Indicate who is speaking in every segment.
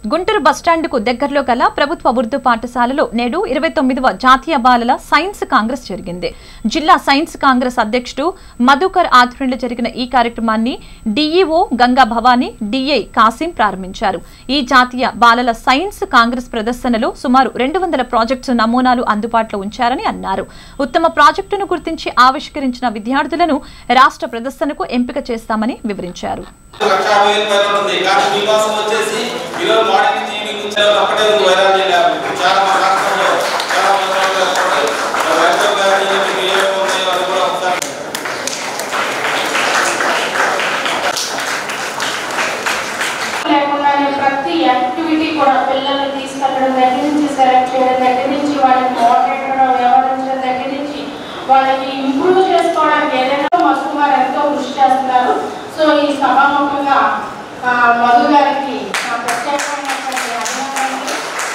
Speaker 1: గుంటూరు బస్టాండ్కు దగ్గరలో గల ప్రభుత్వ ఉర్దూ పాఠశాలలో నేడు ఇరవై తొమ్మిదవ జాతీయ బాలల సైన్స్ కాంగ్రెస్ జరిగింది జిల్లా సైన్స్ కాంగ్రెస్ అధ్యక్షుడు మధుకర్ ఆధ్వర్యంలో జరిగిన ఈ కార్యక్రమాన్ని డీఈఓ గంగా భవానీ డిఐ కాసిం ప్రారంభించారు ఈ జాతీయ బాలల సైన్స్ కాంగ్రెస్ ప్రదర్శనలో సుమారు రెండు వందల ప్రాజెక్ట్స్ నమూనాలు అందుబాటులో ఉంచారని అన్నారు ఉత్తమ ప్రాజెక్టును గుర్తించి ఆవిష్కరించిన విద్యార్థులను రాష్ట్ర ప్రదర్శనకు ఎంపిక చేస్తామని వివరించారు
Speaker 2: లక్ష యాభై వేలు పైన ఉంది కానీ మీకోసం వచ్చేసి ఈరోజు మార్నింగ్ నుంచి ఈవినింగ్ నుంచి ఒకటే ఉంది వైరాలజీ ల్యాబ్ చాలా మా రాష్ట్రంలో చాలా మంది వాళ్ళు వస్తారు. మరి రైతులు కానీ మీకు ఏమేమి ఉన్నాయో అది కూడా ఒకసారి
Speaker 3: లేకుండానే ప్రతి యాక్టివిటీ కూడా పిల్లల్ని తీసుకెళ్ళడం దగ్గర నుంచి సెలెక్ట్ చేయడం దగ్గర నుంచి వాళ్ళకి మోడరేటర్గా వ్యవహరించడం దగ్గర నుంచి వాళ్ళకి ఇంప్రూవ్ చేసుకోవడానికి ఏదైనా మధు గారు ఎంతో కృషి చేస్తున్నారు సో ఈ సభాముఖంగా ఆ, మధు గారికి నా ప్రత్యేకమైనటువంటి అభినందనలు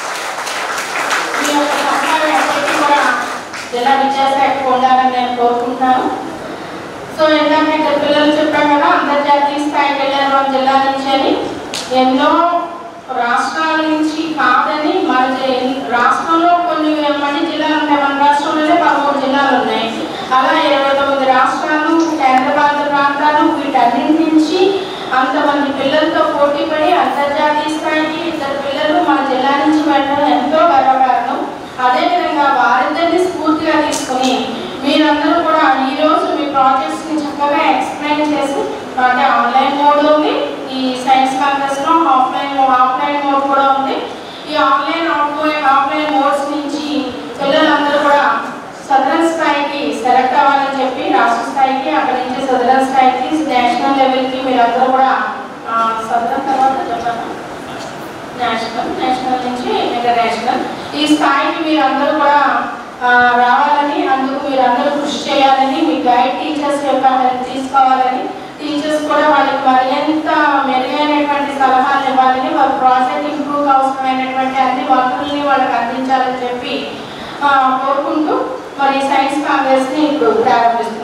Speaker 3: మీ యొక్క సహకారం ఎప్పటికీ కూడా జిల్లా విద్యాశాఖకు ఉండాలని నేను కోరుకుంటున్నాను సో ఏంటంటే పిల్లలు చెప్పాం కదా అంతర్జాతీయ స్థాయికి వెళ్ళారు మన జిల్లా నుంచి అని ఎన్నో రాష్ట్రాల నుంచి కాదని మన జి- రాష్ట్రంలో కొన్ని మణి జిల్లాలు ఉన్నాయి మన రాష్ట్రంలోనే పదమూడు జిల్లాలు ఉన్నాయి అలా ఇరవై తొమ్మిది రాష్ట్రాలు కేంద్రపాలిత ప్రాంతాలు వీటన్నింటి నుంచి అంతమంది పిల్లలతో పోటీ పడి అంతర్జాతీయ స్థాయికి ఇద్దరు పిల్లలు మన జిల్లా నుంచి వెళ్ళడం ఎంతో గర్వకారణం అదేవిధంగా వారిద్దరిని స్ఫూర్తిగా తీసుకుని మీరందరూ కూడా ఈ రోజు మీ ప్రాజెక్ట్స్ ని చక్కగా ఎక్స్ప్లెయిన్ చేసి అంటే ఆన్లైన్ మోడ్ ఉంది ఈ సైన్స్ కాంగ్రెస్ లో ఆఫ్లైన్ ఆఫ్లైన్ మోడ్ కూడా ఉంది ఈ ఆన్లైన్ ఆఫ్లైన్ ఆఫ్లైన్ మోడ్స్ నుంచి పిల్లలందరూ కూడా సదరన్ స్థాయికి సెలెక్ట్ అవ్వాలని చెప్పి రాష్ట్ర స్థాయికి అక్కడి నుంచి సదరన్ స్థాయికి నేషనల్ లెవెల్కి మీరందరూ కూడా ఆ, సదరన్ తర్వాత చెప్పాను నేషనల్ నేషనల్ నుంచి ఇంటర్నేషనల్ ఈ స్థాయికి మీరు అందరూ కూడా ఆ, రావాలని అందుకు మీరు అందరూ కృషి చేయాలని మీ గైడ్ టీచర్స్ యొక్క హెల్ప్ తీసుకోవాలని టీచర్స్ కూడా వాళ్ళకి మరింత మెరుగైనటువంటి సలహాలు ఇవ్వాలని వాళ్ళ ప్రాజెక్ట్ ఇంప్రూవ్ అవసరమైనటువంటి అన్ని వనరుల్ని వాళ్ళకి అందించాలని చెప్పి ఆ, కోరుకుంటూ మరి సైన్స్ కాంగ్రెస్ని ఇప్పుడు ప్రారంభిస్తున్నాం